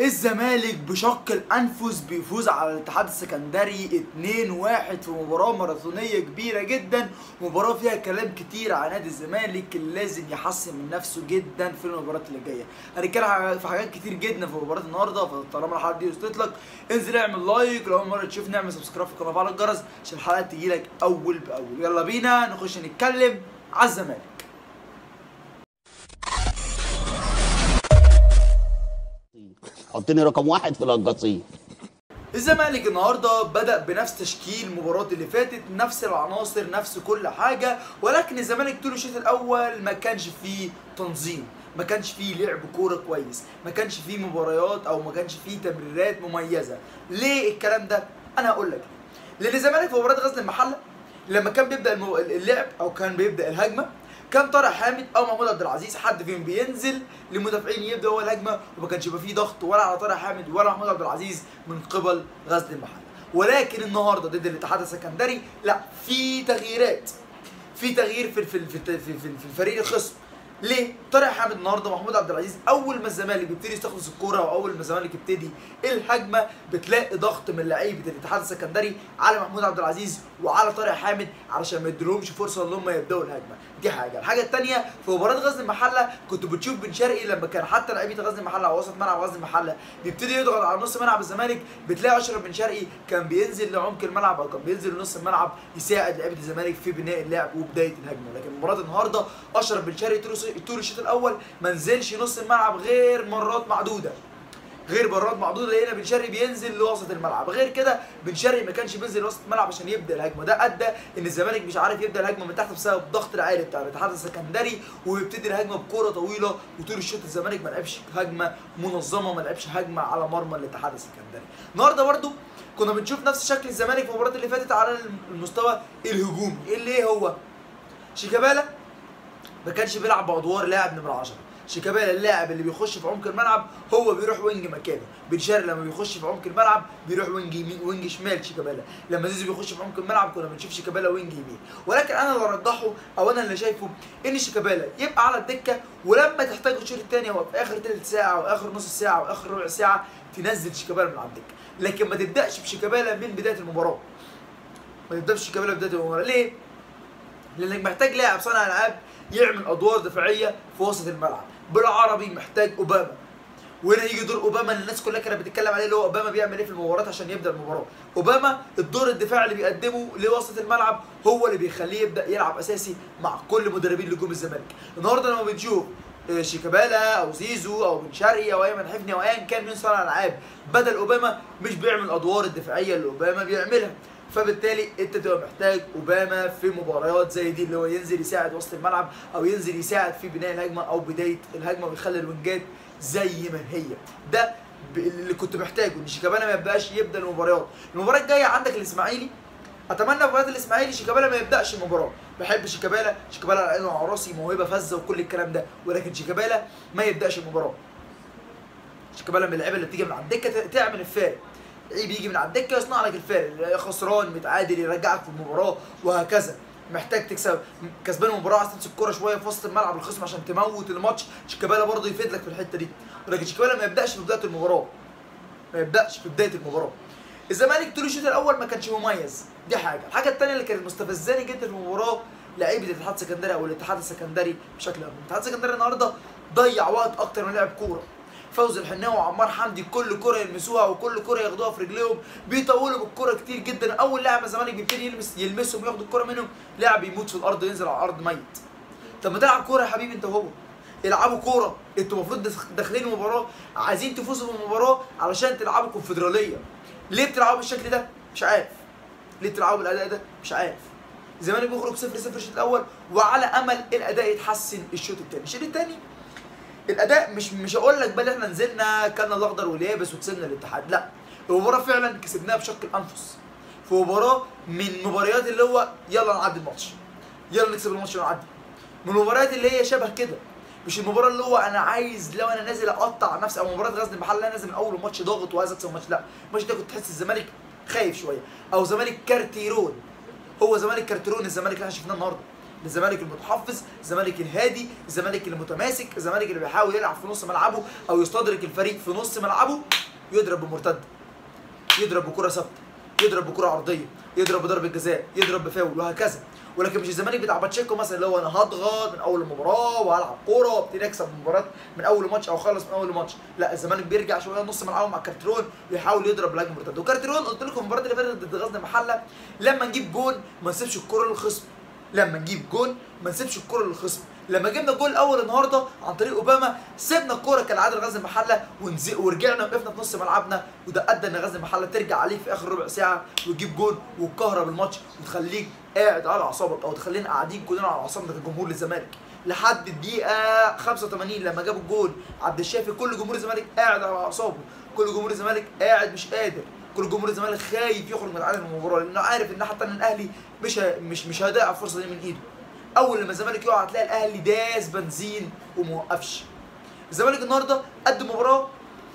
الزمالك بشق الانفس بيفوز على الاتحاد السكندري 2-1 في مباراه ماراثونيه كبيره جدا مباراه فيها كلام كتير عن نادي الزمالك اللي لازم يحسن من نفسه جدا في المباراه اللي جايه هنتكلم في حاجات كتير جدا في مباراه النهارده فطالما الحلقه دي وصلت لك انزل اعمل لايك لو اول مره تشوفني اعمل سبسكرايب في القناه وفعل الجرس عشان الحلقات تجيلك اول باول يلا بينا نخش نتكلم على الزمالك حطني رقم واحد في القصيم الزمالك النهارده بدأ بنفس تشكيل المباراه اللي فاتت نفس العناصر نفس كل حاجه ولكن الزمالك طول الشوط الاول ما كانش فيه تنظيم ما كانش فيه لعب كوره كويس ما كانش فيه مباريات او ما كانش فيه تمريرات مميزه ليه الكلام ده انا هقول لك لان الزمالك في مباراه غزل المحله لما كان بيبدا المو- اللعب او كان بيبدا الهجمه كان طارق حامد او محمود عبد العزيز حد فيهم بينزل للمدافعين يبدا هو الهجمه وما كانش يبقى فيه ضغط ولا على طارق حامد ولا محمود عبد العزيز من قبل غزل المحله ولكن النهارده ضد الاتحاد السكندري لا في تغييرات في تغيير في في في, في, في, في الفريق الخصم ليه؟ طارق حامد النهارده محمود عبد العزيز اول ما الزمالك بيبتدي يستخلص الكوره واول ما الزمالك يبتدي الهجمه بتلاقي ضغط من لعيبه الاتحاد السكندري على محمود عبد العزيز وعلى طارق حامد علشان ما يديلهمش فرصه ان هم يبداوا الهجمه دي حاجه الحاجه الثانيه في مباراه غزل المحله كنت بتشوف بن شرقي لما كان حتى لعيبه غزل المحله او وسط ملعب غزل المحله بيبتدي يضغط على نص ملعب الزمالك بتلاقي اشرف بن شرقي كان بينزل لعمق الملعب او كان بينزل لنص الملعب يساعد لعيبه الزمالك في بناء اللعب وبدايه الهجمه لكن مباراه النهارده اشرف بن شرقي طول طول الشوط الاول ما نزلش نص الملعب غير مرات معدوده غير مرات معدوده لقينا بن شرقي بينزل لوسط الملعب غير كده بن شرقي ما كانش بينزل لوسط الملعب عشان يبدا الهجمه ده ادى ان الزمالك مش عارف يبدا الهجمه من تحت بسبب الضغط العالي بتاع الاتحاد السكندري ويبتدي الهجمه بكوره طويله وطول الشوط الزمالك ما لعبش هجمه منظمه ما لعبش هجمه على مرمى الاتحاد السكندري النهارده برده كنا بنشوف نفس شكل الزمالك في المباراه اللي فاتت على المستوى الهجومي اللي ايه هو شيكابالا ما كانش بيلعب بادوار لاعب نمره 10 شيكابالا اللاعب اللي بيخش في عمق الملعب هو بيروح وينج مكانه بن شرقي لما بيخش في عمق الملعب بيروح وينج يمين وينج شمال شيكابالا لما زيزو بيخش في عمق الملعب كنا بنشوف شيكابالا وينج يمين ولكن انا اللي ارجحه او انا اللي شايفه ان شيكابالا يبقى على الدكه ولما تحتاج الشوط الثاني او في اخر ثلث ساعه او اخر نص ساعه او اخر ربع ساعه تنزل شيكابالا من على الدكه لكن ما تبداش بشيكابالا من بدايه المباراه ما تبداش بشيكابالا بدايه المباراه ليه؟ لانك محتاج لاعب صانع العاب يعمل ادوار دفاعيه في وسط الملعب بالعربي محتاج اوباما وهنا يجي دور اوباما اللي الناس كلها كانت بتتكلم عليه اللي هو اوباما بيعمل ايه في المباراه عشان يبدا المباراه اوباما الدور الدفاعي اللي بيقدمه لوسط الملعب هو اللي بيخليه يبدا يلعب اساسي مع كل مدربين نجوم الزمالك النهارده لما بنشوف آه، شيكابالا او زيزو او بن شرقي او ايمن حفني او ايا كان من صانع العاب بدل اوباما مش بيعمل الادوار الدفاعيه اللي اوباما بيعملها فبالتالي انت تبقى محتاج اوباما في مباريات زي دي اللي هو ينزل يساعد وسط الملعب او ينزل يساعد في بناء الهجمه او بدايه الهجمه ويخلي الوينجات زي ما هي ده ب- اللي كنت محتاجه ان شيكابالا ما يبداش يبدا المباريات المباراه الجايه عندك الاسماعيلي اتمنى في مباراه الاسماعيلي شيكابالا ما يبداش المباراه بحب شيكابالا شيكابالا على عينه وعلى راسي موهبه فذه وكل الكلام ده ولكن شيكابالا ما يبداش المباراه شيكابالا من اللعيبه اللي بتيجي من على الدكه ت- تعمل الفارق لعيب يجي من على الدكه يصنع لك الفارق خسران متعادل يرجعك في المباراه وهكذا محتاج تكسب كسبان المباراه عايز تمسك الكوره شويه في وسط الملعب الخصم عشان تموت الماتش شيكابالا برضه يفيد لك في الحته دي ولكن شيكابالا ما يبداش في بدايه المباراه ما يبداش في بدايه المباراه الزمالك طول الشوط الاول ما كانش مميز دي حاجه الحاجه الثانيه اللي كانت مستفزاني جدا في المباراه لعيبه الاتحاد السكندري او الاتحاد السكندري بشكل عام الاتحاد السكندري النهارده ضيع وقت اكتر من لعب كوره فوزي الحناوي وعمار حمدي كل كره يلمسوها وكل كره ياخدوها في رجليهم بيطولوا بالكره كتير جدا اول لاعب الزمالك بيبتدي يلمس يلمسهم وياخد الكره منهم لاعب يموت في الارض ينزل على الارض ميت طب ما تلعب كوره يا حبيبي انت وهو العبوا كوره انتوا المفروض داخ- داخلين المباراه عايزين تفوزوا بالمباراه علشان تلعبوا كونفدراليه ليه بتلعبوا بالشكل ده مش عارف ليه بتلعبوا بالاداء ده مش عارف الزمالك بيخرج 0 0 الشوط الاول وعلى امل الاداء يتحسن الشوط الثاني الشوط الثاني الاداء مش مش هقول لك بقى إن احنا نزلنا كلنا الاخضر واليابس وكسبنا الاتحاد لا المباراه فعلا كسبناها بشق الانفس في مباراه من مباريات اللي هو يلا نعدي الماتش يلا نكسب الماتش ونعدي من المباريات اللي هي شبه كده مش المباراه اللي هو انا عايز لو انا نازل اقطع نفسي او مباراه غزل المحله انا نازل من اول الماتش ضاغط وعايز اكسب الماتش لا الماتش ده كنت تحس الزمالك خايف شويه او زمالك كارتيرون هو زمالك كارتيرون الزمالك اللي احنا شفناه النهارده الزمالك المتحفظ الزمالك الهادي الزمالك المتماسك الزمالك اللي بيحاول يلعب في نص ملعبه او يستدرك الفريق في نص ملعبه يضرب بمرتده يضرب بكره ثابته يضرب بكره عرضيه يضرب بضربه جزاء يضرب بفاول وهكذا ولكن مش الزمالك بتاع باتشيكو مثلا اللي هو انا هضغط من اول المباراه وهلعب كوره وابتدي اكسب المباراه من اول ماتش او اخلص من اول ماتش لا الزمالك بيرجع شويه نص ملعبه مع كارترون ويحاول يضرب الهجمه المرتده وكارترون قلت لكم المباراه اللي فاتت ضد غزل المحله لما نجيب جون ما نسيبش الكوره للخصم لما نجيب جون ما نسيبش الكوره للخصم لما جبنا الجول الاول النهارده عن طريق اوباما سيبنا الكوره كالعاده لغزل المحله ونزي ورجعنا وقفنا في نص ملعبنا وده ادى ان غزل المحله ترجع عليك في اخر ربع ساعه وتجيب جول وتكهرب الماتش وتخليك قاعد على اعصابك او تخلينا قاعدين كلنا على اعصابنا كجمهور للزمالك لحد الدقيقه 85 لما جاب الجول عبد الشافي كل جمهور الزمالك قاعد على اعصابه كل جمهور الزمالك قاعد مش قادر كل جمهور الزمالك خايف يخرج من عالم المباراه لانه عارف ان حتى ان الاهلي مش ه- مش مش هيضيع الفرصه دي من ايده اول لما الزمالك يقع هتلاقي الاهلي داس بنزين وموقفش الزمالك النهارده قدم مباراه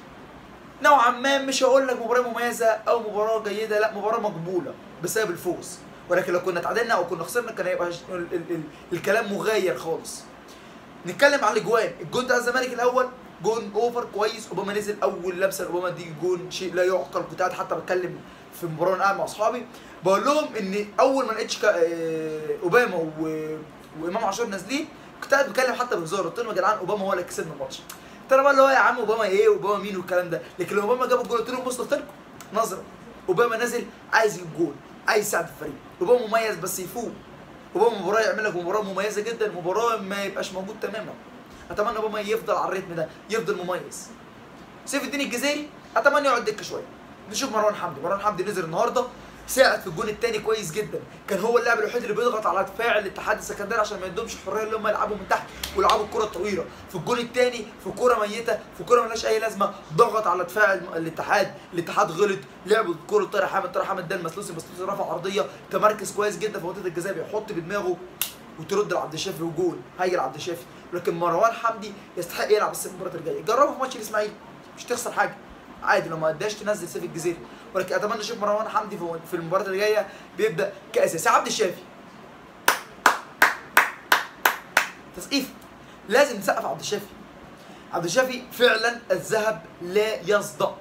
نوعا ما مش هقول لك مباراه مميزه او مباراه جيده لا مباراه مقبوله بسبب الفوز ولكن لو كنا اتعادلنا او كنا خسرنا كان هيبقى ال ال ال الكلام مغاير خالص نتكلم على الاجوان الجون بتاع الزمالك الاول جون اوفر كويس اوباما نزل اول لمسه لاوباما دي جون شيء لا يعقل كنت قاعد حتى بتكلم في المباراه وانا قاعد مع اصحابي بقول لهم ان اول ما لقيتش كا- آه، اوباما و... وامام عاشور نازلين كنت قاعد بتكلم حتى بهزار قلت لهم يا جدعان اوباما هو اللي كسبنا الماتش ترى بقى اللي هو يا عم اوباما ايه اوباما مين والكلام ده لكن لما اوباما جاب الجول قلت لهم بصوا قلت لكم نظره اوباما نازل عايز يجيب جول عايز يساعد الفريق اوباما مميز بس يفوق اوباما مباراه يعمل لك مباراه مميزه جدا مباراه ما يبقاش موجود تماما اتمنى اوباما يفضل على الريتم ده يفضل مميز سيف الدين الجزيري اتمنى يقعد دكه شويه نشوف مروان حمدي مروان حمدي نزل النهارده ساعد في الجون الثاني كويس جدا كان هو اللاعب الوحيد اللي بيضغط على دفاع الاتحاد السكندري عشان ما يدهمش الحريه اللي هم يلعبوا من تحت ويلعبوا الكره الطويله في الجون الثاني في كره ميته في كره ملهاش اي لازمه ضغط على دفاع الم- الاتحاد الاتحاد غلط لعبوا الكره طارق حامد طارق حامد ده المسلوسي مسلوسي رفع عرضيه تمركز كويس جدا في منطقه الجزاء بيحط بدماغه وترد لعبد الشافي وجول هاجي لعبد الشافي لكن مروان حمدي يستحق يلعب السنه المباراه الجايه جربه في ماتش الاسماعيلي مش تخسر حاجه عادي لو ما اداش تنزل سيف الجزيري ولكن اتمنى اشوف مروان حمدي في- في المباراه اللي جايه بيبدا كاساسي عبد الشافي تسقيف لازم نسقف عبد الشافي عبد الشافي فعلا الذهب لا يصدأ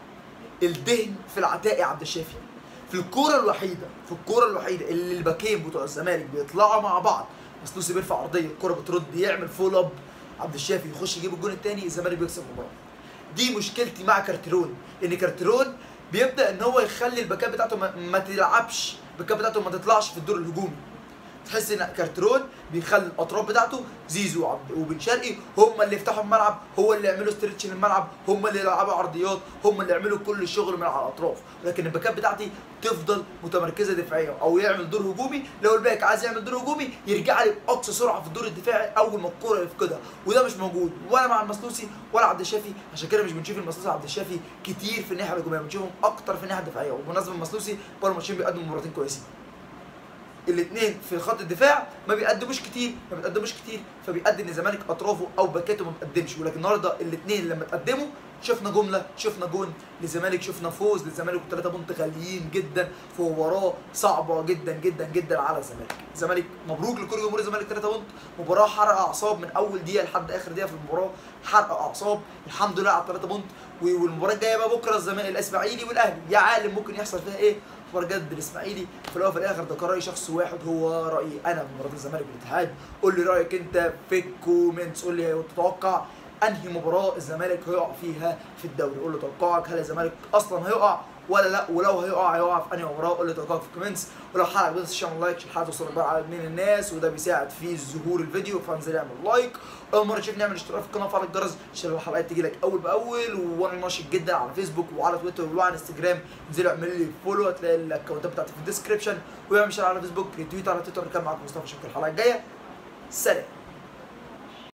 الدهن في العتاق يا عبد الشافي في الكوره الوحيده في الكوره الوحيده اللي الباكين بتوع الزمالك بيطلعوا مع بعض مسلوسي بيرفع عرضيه الكوره بترد يعمل فول اب عبد الشافي يخش يجيب الجون الثاني الزمالك بيكسب المباراه دي مشكلتي مع كارترون ان كارترون بيبدا ان هو يخلي الباكات بتاعته ما, ما تلعبش الباكات بتاعته ما تطلعش في الدور الهجومي تحس ان كارترون بيخلي الاطراف بتاعته زيزو وعبد- وبن شرقي هم اللي يفتحوا الملعب هو اللي يعملوا ستريتش للملعب هم اللي يلعبوا عرضيات هم اللي يعملوا كل الشغل من على الاطراف لكن الباكات بتاعتي تفضل متمركزه دفاعيا او يعمل دور هجومي لو الباك عايز يعمل دور هجومي يرجع لي باقصى سرعه في الدور الدفاعي اول ما الكوره يفقدها وده مش موجود ولا مع المسلوسي ولا عبد الشافي عشان كده مش بنشوف المسلوسي وعبد الشافي كتير في الناحيه الهجوميه بنشوفهم اكتر في الناحيه الدفاعيه وبمناسبه المسلوسي بره الماتشين بيقدموا مباراتين كويسين الاثنين في خط الدفاع ما بيقدموش كتير ما بيقدموش كتير فبيقدم الزمالك اطرافه او باكاته ما بيقدمش ولكن النهارده الاثنين لما تقدموا شفنا جمله شفنا جون للزمالك شفنا فوز للزمالك وثلاثه بونت غاليين جدا في مباراه صعبه جدا جدا جدا على الزمالك الزمالك مبروك لكل جمهور الزمالك ثلاثه بونت مباراه حرق اعصاب من اول دقيقه لحد اخر دقيقه في المباراه حرق اعصاب الحمد لله على الثلاثه بونت والمباراه الجايه بقى بكره الزمالك الاسماعيلي والاهلي يا عالم ممكن يحصل فيها ايه مباراه جد الاسماعيلي في الاول وفي الاخر ده قرار شخص واحد هو رايي انا في مباراه الزمالك والاتحاد قول لي رايك انت في الكومنتس قول لي تتوقع انهي مباراه الزمالك هيقع فيها في الدوري قول لي توقعك هل الزمالك اصلا هيقع ولا لا ولو هيقع هيقع في انهي مباراه قول لي توقعك في الكومنتس ولو حلقه بس شير لايك عشان الحلقه توصل لبعض عدد من الناس وده بيساعد في ظهور الفيديو فانزل اعمل لايك اول مره تشوفني اعمل اشتراك في القناه وفعل الجرس عشان الحلقات تجي لك اول باول وانا ناشط جدا على فيسبوك وعلى تويتر وعلى انستجرام انزل اعمل لي فولو هتلاقي الاكونتات بتاعتي في الديسكربشن واعمل شير على فيسبوك ريتويت على تويتر كان معاكم مصطفى شكرا الحلقه الجايه سلام